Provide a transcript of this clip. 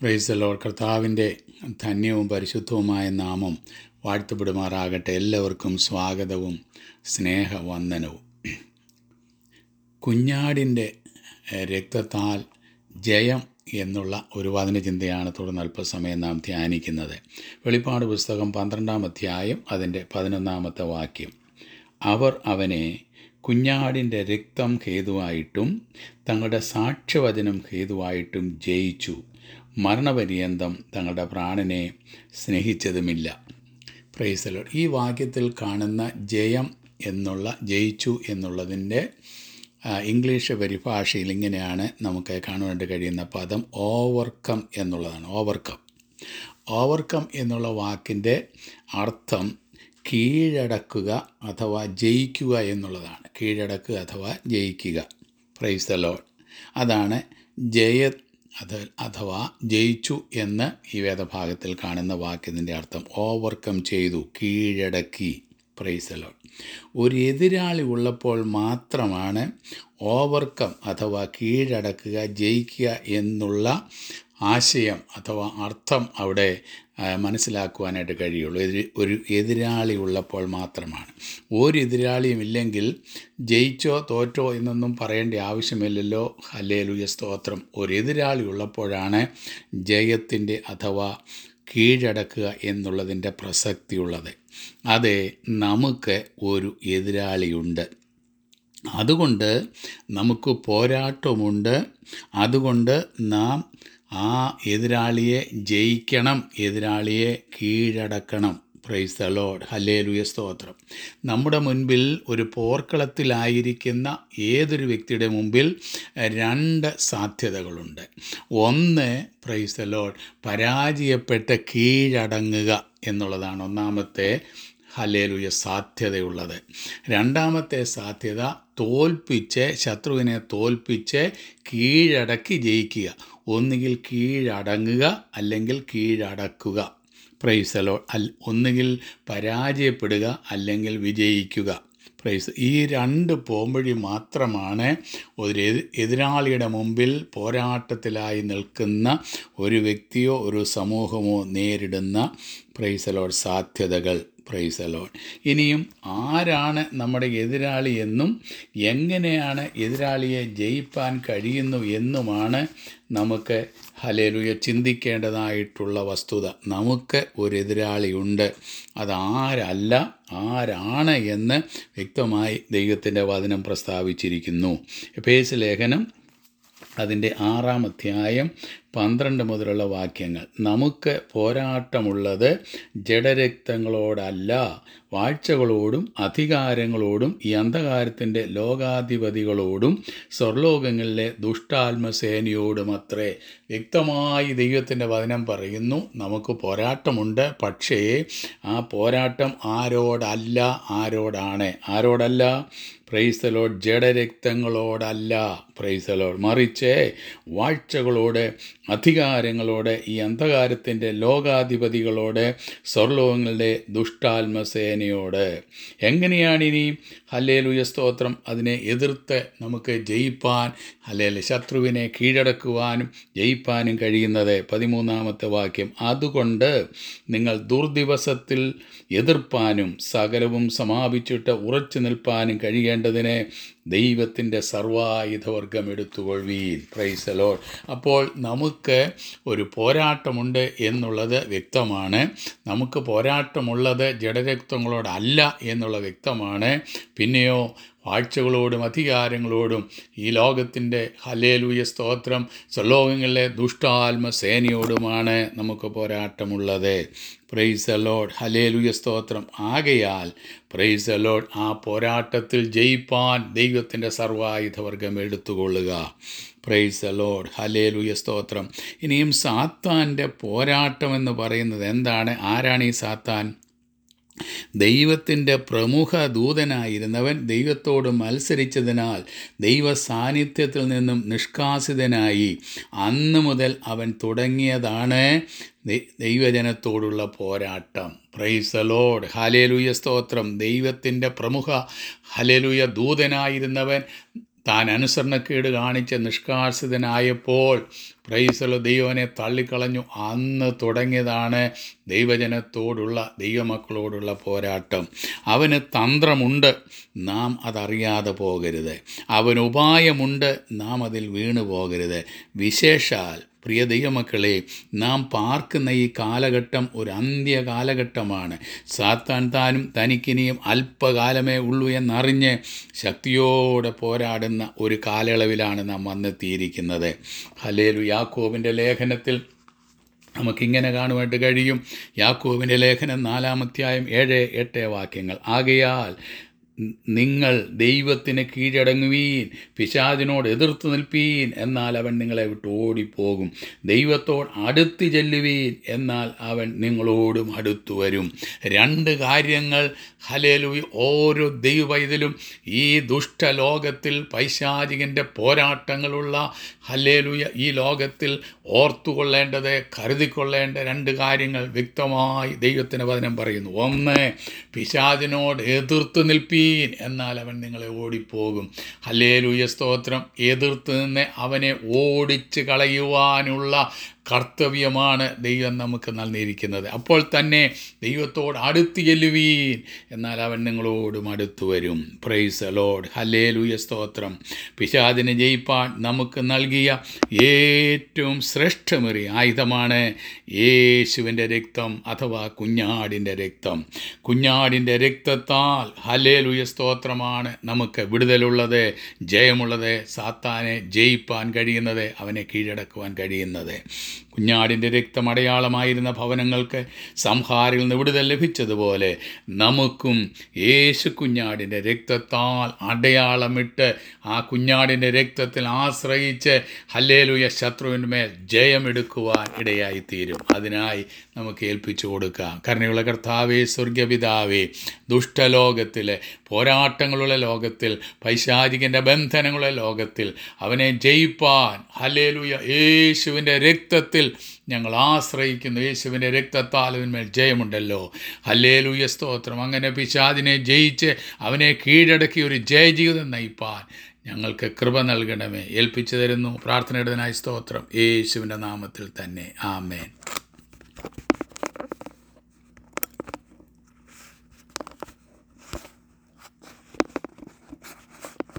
പ്രൈസലോ കർത്താവിൻ്റെ ധന്യവും പരിശുദ്ധവുമായ നാമം വാഴ്ത്തപ്പെടുമാറാകട്ടെ എല്ലാവർക്കും സ്വാഗതവും സ്നേഹവന്ദനവും കുഞ്ഞാടിൻ്റെ എഹ്, രക്തത്താൽ ജയം എന്നുള്ള ഒരു വചനചിന്തയാണ് തുടർന്ന് അല്പസമയം നാം ധ്യാനിക്കുന്നത് വെളിപ്പാട് പുസ്തകം പന്ത്രണ്ടാം അധ്യായം അതിൻ്റെ പതിനൊന്നാമത്തെ വാക്യം അവർ അവനെ കുഞ്ഞാടിൻ്റെ രക്തം ഹേതുവായിട്ടും തങ്ങളുടെ സാക്ഷ്യവചനം ഹേതുവായിട്ടും ജയിച്ചു മരണപര്യന്തം തങ്ങളുടെ പ്രാണനെ സ്നേഹിച്ചതുമില്ല പ്രൈസലോ ഈ വാക്യത്തിൽ കാണുന്ന ജയം എന്നുള്ള ജയിച്ചു എന്നുള്ളതിൻ്റെ ആ, ഇംഗ്ലീഷ് പരിഭാഷയിൽ ഇങ്ങനെയാണ് നമുക്ക് കാണുവാനായിട്ട് കഴിയുന്ന പദം ഓവർകം എന്നുള്ളതാണ് ഓവർകം ഓവർകം എന്നുള്ള വാക്കിൻ്റെ അർത്ഥം കീഴടക്കുക അഥവാ ജയിക്കുക എന്നുള്ളതാണ് കീഴടക്കുക അഥവാ ജയിക്കുക പ്രൈസ് ദ ലോഡ് അതാണ് ജയ അത് അഥവാ ജയിച്ചു എന്ന് ഈ വേദഭാഗത്തിൽ കാണുന്ന വാക്യത്തിൻ്റെ അർത്ഥം ഓവർകം ചെയ്തു കീഴടക്കി പ്രൈസ് ലോഡ് ഒരു എതിരാളി ഉള്ളപ്പോൾ മാത്രമാണ് ഓവർകം അഥവാ കീഴടക്കുക ജയിക്കുക എന്നുള്ള ആശയം അഥവാ അർത്ഥം അവിടെ ആ, മനസ്സിലാക്കുവാനായിട്ട് കഴിയുള്ളൂ എതിര് ഒരു എതിരാളി ഉള്ളപ്പോൾ മാത്രമാണ് ഒരു എതിരാളിയും ഇല്ലെങ്കിൽ ജയിച്ചോ തോറ്റോ എന്നൊന്നും പറയേണ്ട ആവശ്യമില്ലല്ലോ ഹല്ലേലൂയ സ്തോത്രം ഒരു എതിരാളി ഉള്ളപ്പോഴാണ് ജയത്തിൻ്റെ അഥവാ കീഴടക്കുക എന്നുള്ളതിൻ്റെ പ്രസക്തിയുള്ളത് അതെ നമുക്ക് ഒരു എതിരാളിയുണ്ട് അതുകൊണ്ട് നമുക്ക് പോരാട്ടമുണ്ട് അതുകൊണ്ട് നാം ആ എതിരാളിയെ ജയിക്കണം എതിരാളിയെ കീഴടക്കണം പ്രൈസ് ദ ലോഡ് ഹല്ലേലൂയ സ്തോത്രം നമ്മുടെ മുൻപിൽ ഒരു പോർക്കളത്തിലായിരിക്കുന്ന ഏതൊരു വ്യക്തിയുടെ മുമ്പിൽ രണ്ട് സാധ്യതകളുണ്ട് ഒന്ന് പ്രൈസ് ദ ലോഡ് പരാജയപ്പെട്ട് കീഴടങ്ങുക എന്നുള്ളതാണ് ഒന്നാമത്തെ ഹലേലുയ സാധ്യതയുള്ളത് രണ്ടാമത്തെ സാധ്യത തോൽപ്പിച്ച് ശത്രുവിനെ തോൽപ്പിച്ച് കീഴടക്കി ജയിക്കുക ഒന്നുകിൽ കീഴടങ്ങുക അല്ലെങ്കിൽ കീഴടക്കുക പ്രൈസലോ അൽ ഒന്നുകിൽ പരാജയപ്പെടുക അല്ലെങ്കിൽ വിജയിക്കുക പ്രൈസ് ഈ രണ്ട് പോംവഴി മാത്രമാണ് ഒരു എതി- എതിരാളിയുടെ മുമ്പിൽ പോരാട്ടത്തിലായി നിൽക്കുന്ന ഒരു വ്യക്തിയോ ഒരു സമൂഹമോ നേരിടുന്ന പ്രൈസലോഡ് സാധ്യതകൾ പ്രൈസലോഡ് ഇനിയും ആരാണ് നമ്മുടെ എതിരാളി എന്നും എങ്ങനെയാണ് എതിരാളിയെ ജയിപ്പാൻ കഴിയുന്നു എന്നുമാണ് നമുക്ക് ഹലേലുയ ചിന്തിക്കേണ്ടതായിട്ടുള്ള വസ്തുത നമുക്ക് ഒരു എതിരാളിയുണ്ട് അതാരല്ല ആരാണ് എന്ന് വ്യക്തമായി ദൈവത്തിൻ്റെ വചനം പ്രസ്താവിച്ചിരിക്കുന്നു എപേസ് ലേഖനം അതിൻ്റെ ആറാം അധ്യായം പന്ത്രണ്ട് മുതലുള്ള വാക്യങ്ങൾ നമുക്ക് പോരാട്ടമുള്ളത് ജഡരക്തങ്ങളോടല്ല വാഴ്ചകളോടും അധികാരങ്ങളോടും ഈ അന്ധകാരത്തിൻ്റെ ലോകാധിപതികളോടും സ്വർലോകങ്ങളിലെ ദുഷ്ടാത്മസേനയോടും അത്രേ വ്യക്തമായി ദൈവത്തിൻ്റെ വചനം പറയുന്നു നമുക്ക് പോരാട്ടമുണ്ട് പക്ഷേ ആ പോരാട്ടം ആരോടല്ല ആരോടാണ് ആരോടല്ല പ്രൈസലോഡ് ജഡരക്തങ്ങളോടല്ല പ്രൈസലോഡ് മറിച്ച് വാഴ്ചകളോട് അധികാരങ്ങളോട് ഈ അന്ധകാരത്തിൻ്റെ ലോകാധിപതികളോട് സ്വർലോകങ്ങളുടെ ദുഷ്ടാത്മസേനയോട് എങ്ങനെയാണ് ഇനി ഹല്ലേലൂയ സ്തോത്രം അതിനെ എതിർത്ത് നമുക്ക് ജയിപ്പാൻ ഹല്ലേൽ ശത്രുവിനെ കീഴടക്കുവാനും ജയിപ്പാനും കഴിയുന്നത് പതിമൂന്നാമത്തെ വാക്യം അതുകൊണ്ട് നിങ്ങൾ ദുർദിവസത്തിൽ എതിർപ്പാനും സകലവും സമാപിച്ചിട്ട് ഉറച്ചു നിൽപ്പാനും കഴിയേണ്ടതിന് ദൈവത്തിൻ്റെ സർവായുധവർഗം എടുത്തുകൊള്ളുവീൻ പ്രൈസലോ അപ്പോൾ നമുക്ക് ഒരു പോരാട്ടമുണ്ട് എന്നുള്ളത് വ്യക്തമാണ് നമുക്ക് പോരാട്ടമുള്ളത് ജഡരക്തങ്ങളോടല്ല എന്നുള്ള വ്യക്തമാണ് പിന്നെയോ വാഴ്ചകളോടും അധികാരങ്ങളോടും ഈ ലോകത്തിൻ്റെ ഹലേലൂയ സ്തോത്രം സ്വലോകങ്ങളിലെ ദുഷ്ടാത്മ സേനയോടുമാണ് നമുക്ക് പോരാട്ടമുള്ളത് പ്രൈസ് അലോഡ് ഹലേലുയ സ്തോത്രം ആകയാൽ പ്രൈസ് അലോഡ് ആ പോരാട്ടത്തിൽ ജയിപ്പാൻ ദൈവത്തിൻ്റെ സർവായുധവർഗം എടുത്തുകൊള്ളുക പ്രൈസ് അലോഡ് ഹലേലുയ സ്തോത്രം ഇനിയും സാത്താൻ്റെ പോരാട്ടം എന്ന് പറയുന്നത് എന്താണ് ആരാണ് ഈ സാത്താൻ ദൈവത്തിൻ്റെ പ്രമുഖ ദൂതനായിരുന്നവൻ ദൈവത്തോട് മത്സരിച്ചതിനാൽ ദൈവ സാന്നിധ്യത്തിൽ നിന്നും നിഷ്കാസിതനായി അന്ന് മുതൽ അവൻ തുടങ്ങിയതാണ് ദൈ- ദൈവജനത്തോടുള്ള പോരാട്ടം പ്രൈസ് ലോഡ് ഹലേലുയ സ്തോത്രം ദൈവത്തിൻ്റെ പ്രമുഖ ഹലേലുയ ദൂതനായിരുന്നവൻ താൻ അനുസരണക്കേട് കാണിച്ച് നിഷ്കാസിതനായപ്പോൾ പ്രൈസല ദൈവനെ തള്ളിക്കളഞ്ഞു അന്ന് തുടങ്ങിയതാണ് ദൈവജനത്തോടുള്ള ദൈവമക്കളോടുള്ള പോരാട്ടം അവന് തന്ത്രമുണ്ട് നാം അതറിയാതെ പോകരുത് അവന് ഉപായമുണ്ട് നാം അതിൽ വീണു പോകരുത് വിശേഷാൽ പ്രിയ ദൈവമക്കളെ നാം പാർക്കുന്ന ഈ കാലഘട്ടം ഒരു അന്ത്യ കാലഘട്ടമാണ് സാത്താൻ താനും തനിക്കിനിയും അല്പകാലമേ ഉള്ളൂ എന്നറിഞ്ഞ് ശക്തിയോടെ പോരാടുന്ന ഒരു കാലയളവിലാണ് നാം വന്നെത്തിയിരിക്കുന്നത് ഹലേലു യാക്കോബിൻ്റെ ലേഖനത്തിൽ നമുക്കിങ്ങനെ കാണുവാനായിട്ട് കഴിയും യാക്കോബിൻ്റെ ലേഖനം നാലാമധ്യായം ഏഴ് എട്ട് വാക്യങ്ങൾ ആകയാൽ നിങ്ങൾ ദൈവത്തിന് കീഴടങ്ങുവീൻ പിശാചിനോട് എതിർത്ത് നിൽപ്പീൻ എന്നാൽ അവൻ നിങ്ങളെ വിട്ട് ഓടിപ്പോകും ദൈവത്തോട് അടുത്ത് ചെല്ലുവീൻ എന്നാൽ അവൻ നിങ്ങളോടും അടുത്തു വരും രണ്ട് കാര്യങ്ങൾ ഹലേലു ഓരോ ദൈവവൈതലും ഈ ദുഷ്ടലോകത്തിൽ പൈശാചികൻ്റെ പോരാട്ടങ്ങളുള്ള ഹലേലുയ ഈ ലോകത്തിൽ ഓർത്തുകൊള്ളേണ്ടത് കരുതിക്കൊള്ളേണ്ട രണ്ട് കാര്യങ്ങൾ വ്യക്തമായി ദൈവത്തിന് വചനം പറയുന്നു ഒന്ന് പിശാചിനോട് എതിർത്ത് നിൽപ്പീൻ എന്നാൽ അവൻ നിങ്ങളെ ഓടിപ്പോകും ഹല്ലേലൂയ സ്തോത്രം എതിർത്ത് നിന്ന് അവനെ ഓടിച്ച് കളയുവാനുള്ള കർത്തവ്യമാണ് ദൈവം നമുക്ക് നൽകിയിരിക്കുന്നത് അപ്പോൾ തന്നെ ദൈവത്തോട് അടുത്ത് ചെല്ലുവീൻ എന്നാൽ അവൻ നിങ്ങളോടും അടുത്തു വരും പ്രൈസ് ലോഡ് ഹല്ലേലൂയ സ്തോത്രം പിശാദിനെ ജയിപ്പാൻ നമുക്ക് നൽകിയ ഏറ്റവും ശ്രേഷ്ഠമേറിയ ആയുധമാണ് യേശുവിൻ്റെ രക്തം അഥവാ കുഞ്ഞാടിൻ്റെ രക്തം കുഞ്ഞാടിൻ്റെ രക്തത്താൽ ഹല്ലേലൂയ സ്തോത്രമാണ് നമുക്ക് വിടുതലുള്ളത് ജയമുള്ളത് സാത്താനെ ജയിപ്പാൻ കഴിയുന്നത് അവനെ കീഴടക്കുവാൻ കഴിയുന്നത് കുഞ്ഞാടിൻ്റെ രക്തം അടയാളമായിരുന്ന ഭവനങ്ങൾക്ക് സംഹാരിൽ നിന്ന് വിടുതൽ ലഭിച്ചതുപോലെ നമുക്കും യേശു കുഞ്ഞാടിൻ്റെ രക്തത്താൽ അടയാളമിട്ട് ആ കുഞ്ഞാടിൻ്റെ രക്തത്തിൽ ആശ്രയിച്ച് ഹല്ലേലുയ ശത്രുവിന് മേൽ ജയമെടുക്കുവാൻ ഇടയായിത്തീരും അതിനായി നമുക്ക് ഏൽപ്പിച്ചു കൊടുക്കാം കരുണയുള്ള കർത്താവേ സ്വർഗപിതാവേ ദുഷ്ടലോകത്തിലെ പോരാട്ടങ്ങളുള്ള ലോകത്തിൽ പൈശാചികൻ്റെ ബന്ധനങ്ങളുള്ള ലോകത്തിൽ അവനെ ജയിപ്പാൻ ഹലേലുയ യേശുവിൻ്റെ രക്തത്തിൽ ഞങ്ങൾ ആശ്രയിക്കുന്നു യേശുവിൻ്റെ രക്തത്താൽ അവന്മേൽ ജയമുണ്ടല്ലോ ഹല്ലേലൂയ സ്തോത്രം അങ്ങനെ പിശാദിനെ ജയിച്ച് അവനെ കീഴടക്കി ഒരു ജയജീവിതം നയിപ്പാൻ ഞങ്ങൾക്ക് കൃപ നൽകണമേ ഏൽപ്പിച്ചു തരുന്നു പ്രാർത്ഥനയുടേതിനായി സ്തോത്രം യേശുവിൻ്റെ നാമത്തിൽ തന്നെ ആമേൻ